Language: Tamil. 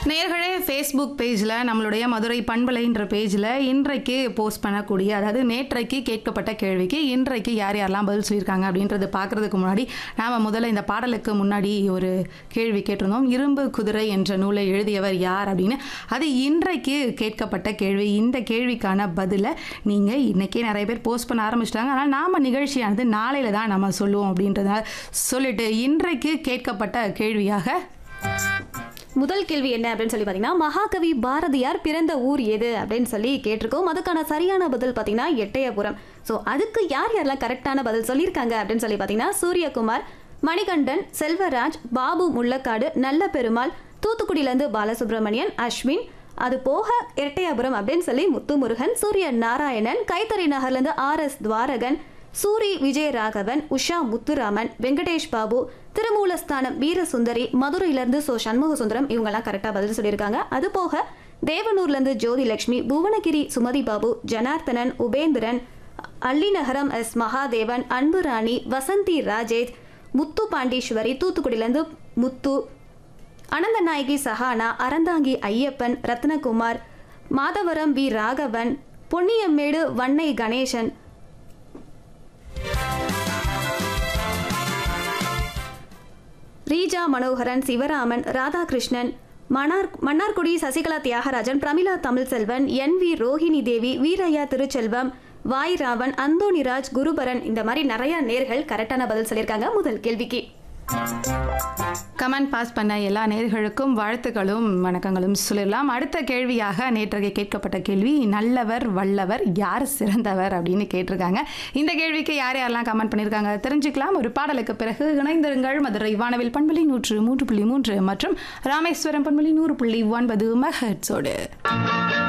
நேர்களே ஃபேஸ்புக் பேஜில் நம்மளுடைய மதுரை பண்பலைன்ற பேஜில் இன்றைக்கு போஸ்ட் பண்ணக்கூடிய அதாவது நேற்றைக்கு கேட்கப்பட்ட கேள்விக்கு இன்றைக்கு யார் யாரெல்லாம் பதில் சொல்லியிருக்காங்க அப்படின்றது பார்க்குறதுக்கு முன்னாடி நாம் முதல்ல இந்த பாடலுக்கு முன்னாடி ஒரு கேள்வி கேட்டிருந்தோம் இரும்பு குதிரை என்ற நூலை எழுதியவர் யார் அப்படின்னு அது இன்றைக்கு கேட்கப்பட்ட கேள்வி இந்த கேள்விக்கான பதிலை நீங்கள் இன்றைக்கே நிறைய பேர் போஸ்ட் பண்ண ஆரம்பிச்சிட்டாங்க ஆனால் நாம் நிகழ்ச்சியானது நாளையில் தான் நம்ம சொல்லுவோம் அப்படின்றத சொல்லிட்டு இன்றைக்கு கேட்கப்பட்ட கேள்வியாக முதல் கேள்வி என்ன அப்படின்னு சொல்லி பார்த்தீங்கன்னா மகாகவி பாரதியார் பிறந்த ஊர் எது அப்படின்னு சொல்லி கேட்டிருக்கோம் அதுக்கான சரியான பதில் பார்த்தீங்கன்னா எட்டயபுரம் ஸோ அதுக்கு யார் யாரெல்லாம் கரெக்டான பதில் சொல்லியிருக்காங்க அப்படின்னு சொல்லி பார்த்தீங்கன்னா சூரியகுமார் மணிகண்டன் செல்வராஜ் பாபு முள்ளக்காடு நல்ல பெருமாள் தூத்துக்குடியிலேருந்து பாலசுப்ரமணியன் அஸ்வின் அது போக இரட்டையாபுரம் அப்படின்னு சொல்லி முத்துமுருகன் சூரிய நாராயணன் கைத்தறி நகர்லேருந்து ஆர் எஸ் துவாரகன் சூரி விஜயராகவன் உஷா முத்துராமன் வெங்கடேஷ் பாபு திருமூலஸ்தானம் வீரசுந்தரி மதுரையிலேருந்து சோ சண்முக சுந்தரம் இவங்கெல்லாம் கரெக்டாக பதில் சொல்லியிருக்காங்க அது போக தேவனூர்லேருந்து ஜோதிலட்சுமி புவனகிரி சுமதி பாபு ஜனார்த்தனன் உபேந்திரன் அள்ளிநகரம் எஸ் மகாதேவன் அன்புராணி வசந்தி ராஜேஷ் முத்து பாண்டீஸ்வரி தூத்துக்குடியிலேருந்து Muthu Ananthanayaki Sahana Aranthangi Iyappan Rathnakumar Madhavaram V Raghavan Ponniammedu Vannai Ganesan Reeja Manoharan Sivaraman Radhakrishnan Mannar Mannargudi Sasikala Thiyagarajan Pramila Tamilselvan N V Rohini Devi Veeraiya Thiruchelvam Y Ravan Anthonyraj Guruparan இந்த மாதிரி நிறைய நேர்கள் கரெக்டான பதில் சொல்லியிருக்காங்க முதல் கேள்விக்கு கமெண்ட் பாஸ் பண்ண எல்லா நேர்களுக்கும் வாழ்த்துக்களும் வணக்கங்களும் சொல்லிடலாம் அடுத்த கேள்வியாக நேற்றைக்கு கேட்கப்பட்ட கேள்வி நல்லவர் வல்லவர் யார் சிறந்தவர் அப்படின்னு கேட்டிருக்காங்க இந்த கேள்விக்கு யார் யாரெல்லாம் கமெண்ட் பண்ணியிருக்காங்க தெரிஞ்சுக்கலாம் ஒரு பாடலுக்கு பிறகு இணைந்திருங்கள் மதுரை வானவில் பண்பலி நூற்று மூன்று புள்ளி மூன்று மற்றும் ராமேஸ்வரம் பண்பலி நூறு புள்ளி ஒன்பது மெஹட்ஸோடு